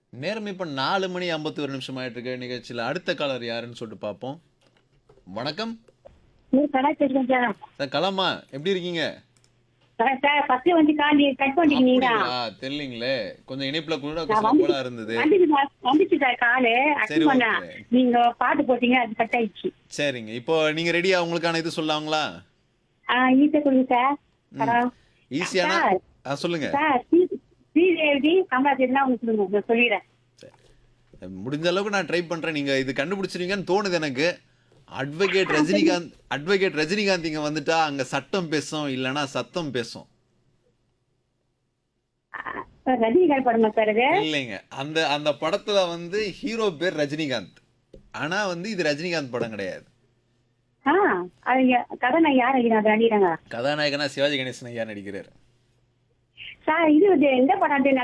நேரம் இப்ப 4 மணி 51 நிமிஷம் ஆயிட்டு இருக்கு நிகழ்ச்சியில அடுத்த காலர் யாருன்னு சொல்லிட்டு பார்ப்போம் வணக்கம் நீங்க கடை தெரியும் சார் சார் கலாமா எப்படி இருக்கீங்க சார் சார் ஃபர்ஸ்ட் வந்து காண்டி கட் பண்ணிட்டீங்களா அப்படிங்களா? தெரியலீங்களே கொஞ்சம் இணைப்புல கூட நான் கொஞ்சம் வந்து- போலா இருந்தது வந்துச்சு சார் வந்துச்சு சார் காலு சரி, அட்டன் பண்ண okay. நீங்க பாட்டு போட்டீங்க அது கட் ஆயிடுச்சு சரிங்க இப்போ நீங்க ரெடியா உங்களுக்கான இது சொல்லாங்களா ஆ ஈஸியா கொடுங்க சார் படம். ஈஸியான சார். ஆ, சொல்லுங்க சார் ஸ்ரீ- ஸ்ரீதேவி கமலாதேவினா உங்களுக்கு சொல்லுங்க நான் சொல்லிடுறேன் முடிஞ்ச அளவுக்கு நான் ட்ரை பண்றேன் நீங்க இது கண்டுபிடிச்சிருவீங்கன்னு தோணுது எனக்கு அட்வொகேட் ரஜினிகாந்த் அட்வொகேட் ரஜினிகாந்த் இங்க வந்துட்டா அங்க சட்டம் பேசும் இல்லனா சத்தம் பேசும் சார் ரஜினிகாந்த் படமா சார் இது இல்லைங்க அந்த அந்த படத்துல வந்து ஹீரோ பேர் ரஜினிகாந்த் ஆனா வந்து இது ரஜினிகாந்த் படம் கிடையாது ஆ அது யா- கதை நான் யார் அது நடிக்கிறாங்க கதாநாயகனா சிவாஜி கணேசன் ஐயா நடிக்கிறாரு சார் இது வந்து எந்த படம் அது